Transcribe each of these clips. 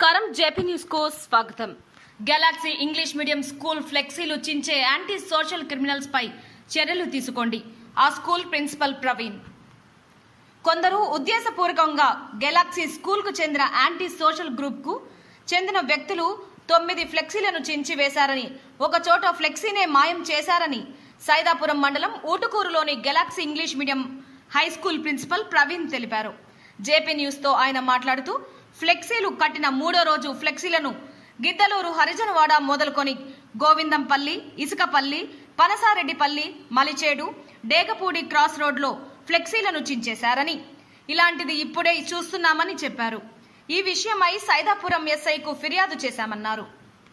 నమస్కారం JP news కు స్వాగతం గెలాక్సీ ఇంగ్లీష్ మీడియం స్కూల్ ఫ్లెక్సీలు చించే యాంటీ సోషల్ క్రిమినల్స్ పై చర్యలు తీసుకోండి ఆ స్కూల్ ప్రిన్సిపల్ ప్రవీణ్ కొందరు ఉద్దేశపూర్వకంగా గెలాక్సీ స్కూల్ కు చెందిన యాంటీ సోషల్ గ్రూప్ కు చెందిన వ్యక్తులు తొమ్మిది ఫ్లెక్సీలను చించి వేశారని ఒక చోట ఫ్లెక్సీనే మాయం చేశారని సైదాపురం మండలం ఊటుకూరులోని galaxy English medium high school principal Praveen తెలిపారు జేపీ న్యూస్ తో ఆయన మాట్లాడుతూ ఫ్లెక్సీలు కట్టిన మూడో రోజు ఫ్లెక్సీలను గిద్దలూరు హరిజనవాడ మొదలుకొని గోవిందంపల్లి ఇసుకపల్లి పనసారెడ్డిపల్లి మలిచేడు డేగపూడి క్రాస్ రోడ్లో ఫ్లెక్సీలను చించేశారని ఇలాంటిది ఇప్పుడే చూస్తున్నామని చెప్పారు ఈ విషయమై సైదాపురం ఎస్ఐకు ఫిర్యాదు చేశామన్నారు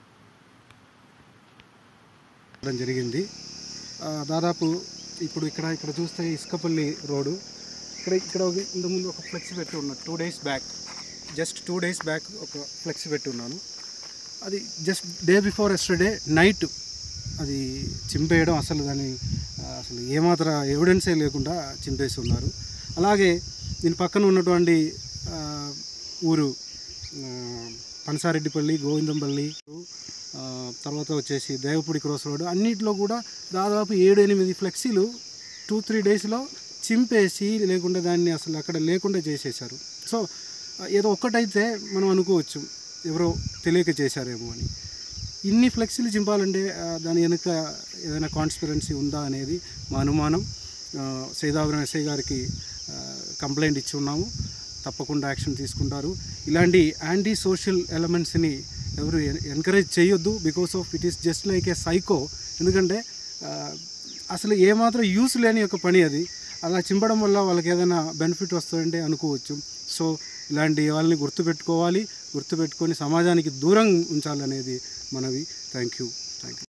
చేయడం జరిగింది ఆ, దాదాపు ఇప్పుడు ఇక్కడ ఇక్కడ చూస్తే ఇసుకపల్లి రోడ్డు ఇక్కడ ఇక్కడ ఒక- ఇంతకుముందు ఒక ఫ్లెక్స్ పెట్టి ఉన్నాను two days back just two days back ఒక ఫ్లెక్స్ పెట్టి ఉన్నాను అది just day before yesterday night అది చింపేయడం అసలు దాని ఆ, అసలు ఏమాత్రం ఎవిడెన్సే లేకుండా చింపేసి ఉన్నారు అలాగే దీని పక్కన ఉన్నటువంటి ఆ, ఊరు ఆ, పనసారెడ్డిపల్లి గోవిందంపల్లి ఆ, తర్వాత వచ్చేసి దేవపూడి క్రాస్ రోడ్ అన్నిటిలో కూడా దాదాపు ఏడు ఎనిమిది ఫ్లెక్సీలు టూ త్రీ డేస్లో చింపేసి లేకుండా దాన్ని అసలు అక్కడ లేకుండా చేసేసారు సో ఆ, ఏదో ఒక్కటైతే మనం అనుకోవచ్చు ఎవరో తెలియక చేశారేమో అని ఇన్ని ఫ్లెక్సీలు చింపాలంటే ఆ, దాని వెనుక ఏదైనా కాన్స్పిరెన్సీ ఉందా అనేది మా అనుమానం ఆ, సైదాపురం ఎస్ఐ గారికి ఆ, కంప్లైంట్ ఇచ్చి ఉన్నాము తప్పకుండా యాక్షన్ తీసుకుంటారు ఇలాంటి యాంటీ సోషల్ ఎలిమెంట్స్ని ఎవరు ఎంకరేజ్ చేయొద్దు because of it is just like a psycho ఎందుకంటే ఆ, అసలు ఏమాత్రం యూస్ లేని ఒక పని అది అలా చింపడం వల్ల వాళ్ళకి ఏదైనా బెనిఫిట్ వస్తుందంటే అనుకోవచ్చు సో ఇలాంటి వాళ్ళని గుర్తుపెట్టుకోవాలి గుర్తుపెట్టుకొని సమాజానికి దూరం ఉంచాలనేది మనవి థ్యాంక్ యూ థ్యాంక్ యూ